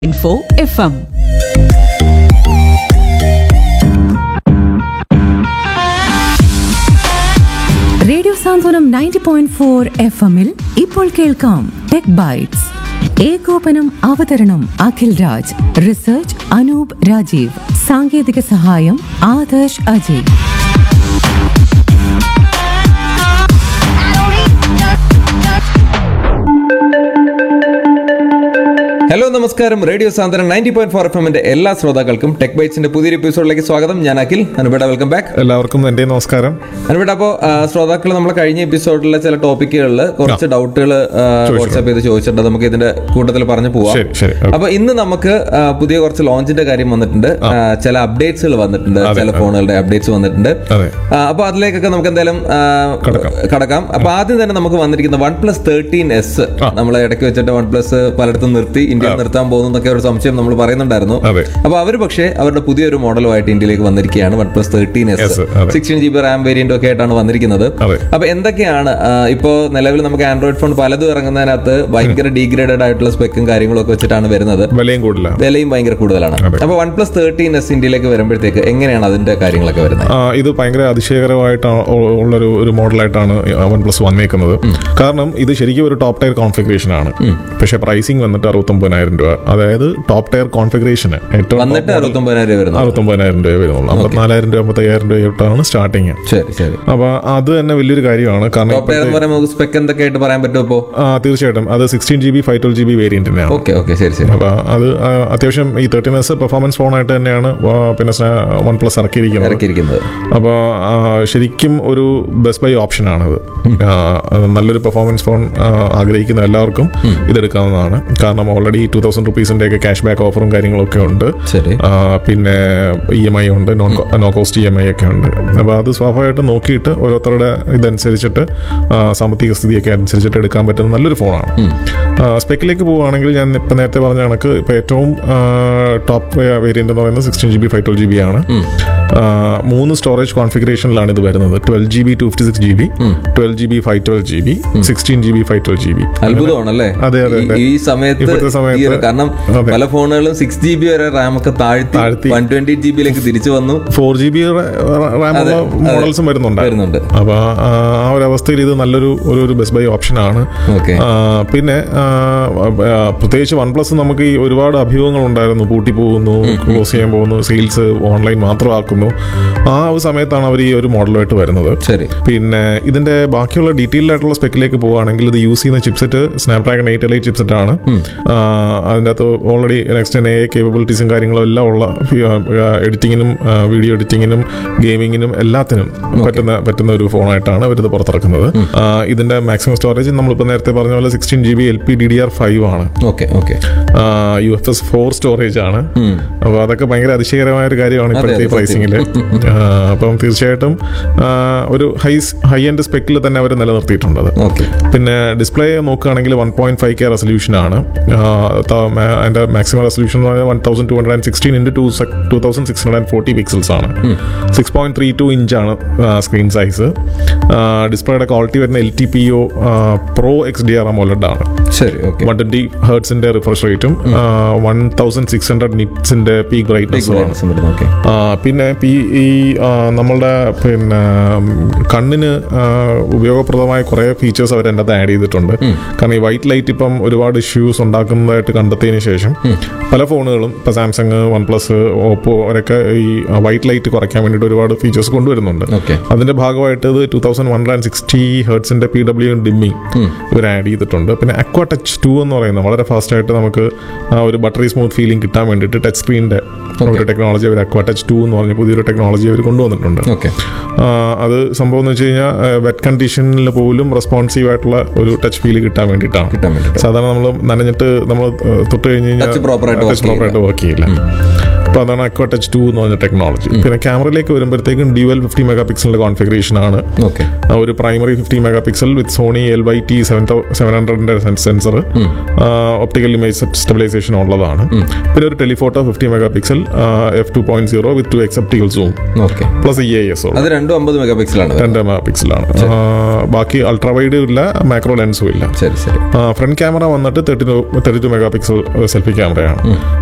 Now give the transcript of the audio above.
Info F M radio Santhwanam ninety point four F എമ്മിൽ ഇപ്പോൾ കേൾക്കാം ടെക് ബൈറ്റ്സ് ഏകോപനം അവതരണം അഖിൽ രാജ് റിസർച്ച് അനൂപ് രാജീവ് സാങ്കേതിക സഹായം ആദർശ് അജയ് ഹലോ നമസ്കാരം radio Santhwanam ninety point four F എമ്മിന്റെ എല്ലാ ശ്രോതാക്കൾക്കും ടെക് ബൈറ്റ്സിന്റെ പുതിയൊരു എപ്പിസോഡിലേക്ക് സ്വാഗതം ഞാൻ അഖിൽ അനുപേട വെൽക്കം ബാക്ക് എല്ലാവർക്കും എൻ്റെ നമസ്കാരം അനുപേട അപ്പോൾ ശ്രോതാക്കൾ നമ്മൾ കഴിഞ്ഞ എപ്പിസോഡിലെ ചില ടോപ്പിക്കുകളിൽ കുറച്ച് ഡൗട്ടുകൾ വാട്സ്ആപ്പ് ചെയ്ത് ചോദിച്ചിട്ടുണ്ട് നമുക്ക് ഇതിന്റെ കൂട്ടത്തിൽ പറഞ്ഞു പോവാം ശരി ശരി ഓക്കെ. അപ്പൊ ഇന്ന് നമുക്ക് ആ, പുതിയ കുറച്ച് ലോഞ്ചിന്റെ കാര്യം വന്നിട്ടുണ്ട് ആ, ചില അപ്ഡേറ്റ്സുകൾ വന്നിട്ടുണ്ട് ചില ഫോണുകളുടെ അപ്ഡേറ്റ്സ് വന്നിട്ടുണ്ട് അതെ ആ, അപ്പൊ അതിലേക്കൊക്കെ നമുക്ക് എന്തായാലും ആ, കടക്കാം. കടക്കാം അപ്പൊ ആദ്യം തന്നെ നമുക്ക് വന്നിരിക്കുന്ന വൺ പ്ലസ് തേർട്ടീൻ എസ് നമ്മൾ ഇടയ്ക്ക് വെച്ചിട്ട് വൺ പ്ലസ് പലയിടത്തും നിർത്തി ഇന്ത്യ നിർത്താൻ പോകുന്നു എന്നൊക്കെ ഒരു സംശയം നമ്മൾ പറയുന്നുണ്ടായിരുന്നു അതെ അപ്പൊ അവർ പക്ഷേ അവരുടെ പുതിയൊരു മോഡലുമായിട്ട് ഇന്ത്യയിലേക്ക് വന്നിരിക്കുകയാണ് one plus thirteen S Yes, അതെ. Sixteen G B RAM variant ഒക്കെ ആയിട്ടാണ് വന്നിരിക്കുന്നത് അതെ. അപ്പൊ എന്തൊക്കെയാണ് ആ, ഇപ്പോ നിലവിൽ നമുക്ക് ആൻഡ്രോയിഡ് ഫോൺ പലതും ഇറങ്ങുന്നതിനകത്ത് ഭയങ്കര ഡീഗ്രേഡഡ് ആയിട്ടുള്ള സ്പെക്കും കാര്യങ്ങളും ഒക്കെ വെച്ചിട്ടുള്ളതാണ് വരുന്നത് വിലയും കൂടില്ല വിലയും ഭയങ്കര കൂടുതലാണ് അതെ. അപ്പൊ വൺ പ്ലസ് തേർട്ടീൻ എസ് ഇന്ത്യയിലേക്ക് വരുമ്പോഴത്തേക്ക് എങ്ങനെയാണ് അതിന്റെ കാര്യങ്ങളൊക്കെ വരുന്നത് ആ, ഇത് ഭയങ്കര അതിശയകരമായിട്ട് ഉള്ളൊരു ഒരു മോഡലായിട്ടാണ് വൺ പ്ലസ് വന്നേക്കുന്നത് കാരണം ഇത് ശരിക്കും ഒരു ടോപ്പ് ടയർ കോൺഫിഗറേഷൻ ആണ് പക്ഷേ പ്രൈസിങ് വന്നിട്ട് അറുപത്തൊമ്പതിനായിരം രൂപ അതായത് ടോപ്പ് ടയർ കോൺഫിഗറേഷന് ഏറ്റവും വന്നിട്ട് അറുപത്തൊമ്പതിനായിരം രൂപ വരുന്നത് അറുപത്തൊമ്പതിനായിരം രൂപ വരുന്നുള്ളൂ അമ്പത്തിനാലായിരം രൂപ അമ്പത്തയ്യായിരം രൂപ തൊട്ടാണ് സ്റ്റാർട്ടിങ് ശരി ശരി അപ്പൊ അത് തന്നെ വലിയൊരു കാര്യമാണ് കാരണം ടോപ്പ് ടയർ എന്ന് പറയുമ്പോൾ നമുക്ക് സ്പെക്ക് എന്തൊക്കെയായിട്ട് പറയാൻ പറ്റുമോ ഇപ്പോ ആ, തീർച്ചയായിട്ടും അത് sixteen G B five twelve G B വേരിയന്റിനാണ് ഓക്കെ ഓക്കെ ശരി ശരി അപ്പൊ അത് ആ, അത്യാവശ്യം ഈ തേർട്ടീൻ എസ് പെർഫോമൻസ് ഫോണായിട്ട് തന്നെയാണ് ആ, പിന്നെ വൺ പ്ലസ് ഇറക്കിയിരിക്കുന്നത് ഇറക്കിയിരിക്കുന്നത് അപ്പോൾ ശരിക്കും ഒരു ബെസ്റ്റ് ബൈ ഓപ്ഷനാണത് ആ, നല്ലൊരു പെർഫോമൻസ് ഫോൺ ആ, ആഗ്രഹിക്കുന്ന എല്ലാവർക്കും ഇതെടുക്കാവുന്നതാണ് കാരണം ഓൾറെഡി ടു തൗസൻഡ് റുപ്പീസിൻ്റെ ഒക്കെ ക്യാഷ് ബാക്ക് ഓഫറും കാര്യങ്ങളൊക്കെ ഉണ്ട് ശരി ആ, പിന്നെ ഇ എം ഐ ഉണ്ട് non no cost E M I ഒക്കെ ഉണ്ട് അപ്പോൾ അത് സ്വാഭാവികമായിട്ടും നോക്കിയിട്ട് ഓരോരുത്തരുടെ ഇതനുസരിച്ചിട്ട് ആ, സാമ്പത്തിക സ്ഥിതിയൊക്കെ അനുസരിച്ചിട്ട് എടുക്കാൻ പറ്റുന്ന നല്ലൊരു ഫോണാണ് സ്പെക്കിലേക്ക് പോവുകയാണെങ്കിൽ ഞാൻ ഇപ്പം നേരത്തെ പറഞ്ഞ കണക്ക് ഇപ്പോൾ ഏറ്റവും ടോപ്പ് വേരിയൻ്റ് എന്ന് പറയുന്നത് sixteen G B five twelve G B ആണ് ആ, മൂന്ന് സ്റ്റോറേജ് കോൺഫിഗറേഷനിലാണ് ഇത് വരുന്നത് twelve G B two fifty six G B twelve G B five twelve G B sixteen G B five twelve G B അത്ഭുതമാണല്ലേ അതെ, അതെ, ഈ- അതെ. ഈ സമയത്ത് ഇപ്പോഴത്തെ സമയത്ത് ഈ ഒരു- കാരണം അതെ. പല ഫോണുകളും സിക്സ് ജി ബി വരെ റാം ഒക്കെ താഴ്ത്തി താഴ്ത്തി. വൺ ട്വന്റി ജി ബിയിലേക്ക് തിരിച്ചു വന്നു ഫോർ ജി ബി റാമുള്ള അതെ. മോഡൽസും വരുന്നുണ്ട് വരുന്നുണ്ട് അപ്പൊ ആ ആ ഒരു അവസ്ഥയിൽ ഇത് നല്ലൊരു ഒരു ഒരു ബെസ്റ്റ് ബൈ ഓപ്ഷനാണ് ഓക്കെ ആ, പിന്നെ ആ, ആ, പ്രത്യേകിച്ച് വൺ പ്ലസ് നമുക്ക് ഈ ഒരുപാട് അഭിമുഖങ്ങൾ ഉണ്ടായിരുന്നു പൂട്ടി പോകുന്നു ക്ലോസ് ചെയ്യാൻ പോകുന്നു സെയിൽസ് ഓൺലൈൻ മാത്രമാക്കുന്നു ആ ഒരു സമയത്താണ് അവർ ഈ ഒരു മോഡലുമായിട്ട് വരുന്നത് ശരി പിന്നെ ഇതിന്റെ ബാക്കിയുള്ള ഡീറ്റെയിൽഡ് ആയിട്ടുള്ള സ്പെക്കിലേക്ക് പോവുകയാണെങ്കിൽ ഇത് യൂസ് ചെയ്യുന്ന chipset Snapdragon eight L chipset ആണ് ആ, അതിൻ്റെ അകത്ത് ഓൾറെഡി നെക്സ്റ്റ് എ കേപ്പബിലിറ്റീസും കാര്യങ്ങളും എല്ലാം ഉള്ള എഡിറ്റിങ്ങിനും വീഡിയോ എഡിറ്റിങ്ങിനും ഗെയിമിങ്ങിനും എല്ലാത്തിനും പറ്റുന്ന പറ്റുന്ന ഒരു ഫോണായിട്ടാണ് അവരിത് പുറത്തിറക്കുന്നത് ആ, ഇതിന്റെ മാക്സിമം സ്റ്റോറേജ് നമ്മളിപ്പോൾ നേരത്തെ പറഞ്ഞ പോലെ sixteen G B L P D D R five ആണ് okay okay U F S four storage ആണ് അപ്പോൾ അതൊക്കെ ഭയങ്കര അതിശയകരമായ ഒരു കാര്യമാണ് ഇപ്പോഴത്തെ അതെ, ഈ പ്രൈസിങ്ങിൽ അപ്പം തീർച്ചയായിട്ടും ആ, ഒരു ഹൈ ഹൈ എൻഡ് സ്പെക്കിൽ തന്നെ അവർ നിലനിർത്തിയിട്ടുണ്ട് അത് ഓക്കെ പിന്നെ ഡിസ്പ്ലേ നോക്കുകയാണെങ്കിൽ one point five K resolution ആണ് അതിന്റെ മാക്സിമം റെസൊല്യൂഷൻ എന്ന് പറഞ്ഞാൽ one thousand two hundred and sixteen into two two thousand six hundred and forty pixels ആണ് സിക്സ് പോയിന്റ് ത്രീ ടു ഇഞ്ചാണ് സ്ക്രീൻ സൈസ് ഡിസ്പ്ലേയുടെ ക്വാളിറ്റി വരുന്ന L T P O pro X D R AMOLED ആണ് ശരി okay one twenty ഹേർട്സിന്റെ refresh റേറ്റും one thousand six hundred നിറ്റ്സിന്റെ peak ബ്രൈറ്റ്നസ്സും ആണ് ഓക്കെ ആ, പിന്നെ പി ഈ ആ, നമ്മളുടെ പിന്നെ ഉം, കണ്ണിന് ആ, ഉപയോഗപ്രദമായ കുറേ ഫീച്ചേഴ്സ് അവർ എൻ്റെ അത് ആഡ് ചെയ്തിട്ടുണ്ട് കാരണം ഈ വൈറ്റ് ലൈറ്റ് ഇപ്പം ഒരുപാട് ഇഷ്യൂസ് ഉണ്ടാക്കുന്നതായിട്ട് കണ്ടെത്തിയതിന് ശേഷം പല ഫോണുകളും ഇപ്പം സാംസങ് വൺ പ്ലസ് ഓപ്പോ അവരൊക്കെ ഈ വൈറ്റ് ലൈറ്റ് കുറയ്ക്കാൻ വേണ്ടിയിട്ട് ഒരുപാട് ഫീച്ചേഴ്സ് കൊണ്ടുവരുന്നുണ്ട് ഓക്കെ അതിന്റെ ഭാഗമായിട്ട് ഇത് two thousand one and sixty ഹേർട്സിന്റെ പി ഡബ്ല്യു ഡിമ്മിങ് ഇവർ ആഡ് ചെയ്തിട്ടുണ്ട് പിന്നെ അക്വ ടച്ച് ടു എന്ന് പറയുന്നത് വളരെ ഫാസ്റ്റ് ആയിട്ട് നമുക്ക് ആ ഒരു ബട്ടറി സ്മൂത്ത് ഫീലിംഗ് കിട്ടാൻ വേണ്ടിയിട്ട് ടച്ച് സ്ക്രീനിന്റെ ഒരു ടെക്നോളജി അവർ അക്വ ടച്ച് ടു എന്ന് പറഞ്ഞ പുതിയൊരു ടെക്നോളജി അവർ കൊണ്ടുവന്നിട്ടുണ്ട് ഓക്കെ ആ, അത് സംഭവം എന്ന് വെച്ച് കഴിഞ്ഞാൽ വെറ്റ് കണ്ടീഷനിൽ പോലും റെസ്പോൺസീവ് ആയിട്ടുള്ള ഒരു ടച്ച് ഫീൽ കിട്ടാൻ വേണ്ടിയിട്ടാണ് കിട്ടാൻ വേണ്ടിയിട്ട് സാധാരണ നമ്മൾ നനഞ്ഞിട്ട് നമ്മൾ തൊട്ട് കഴിഞ്ഞ് കഴിഞ്ഞാൽ Touch proper ആയിട്ട് work ടച്ച് പ്രോപ്പറായിട്ട് വർക്ക് ചെയ്യില്ല അപ്പോൾ അതാണ് അക്വ ടച്ച് ടു എന്ന് പറഞ്ഞ ടെക്നോളജി പിന്നെ ക്യാമറയിലേക്ക് വരുമ്പോഴത്തേക്കും ഡ്യുവൽ ഫിഫ്റ്റി മെഗാ പിക്സലിന്റെ കോൺഫിഗറേഷൻ ആണ് ഓക്കെ ആ, ഒരു primary fifty mega pixel with Sony L Y T seven seven ഹൺഡ്രഡിന്റെ സെൻസർ ഒപ്റ്റിക്കൽ ഇമേജ് സ്റ്റെബിലൈസേഷൻ ഉള്ളതാണ് പിന്നെ ഒരു telephoto fifty mega pixel F two point zero with two x optical zoom okay plus E S അത് രണ്ടും അമ്പത് mega പിക്സലാണ് രണ്ട് mega പിക്സലാണ് ബാക്കി ultra വൈഡും ഇല്ല മാക്രോ ലെൻസും ഇല്ല ശരി ശരി ഫ്രണ്ട് ക്യാമറ വന്നിട്ട് thirty two thirty two mega pixel selfie ക്യാമറയാണ്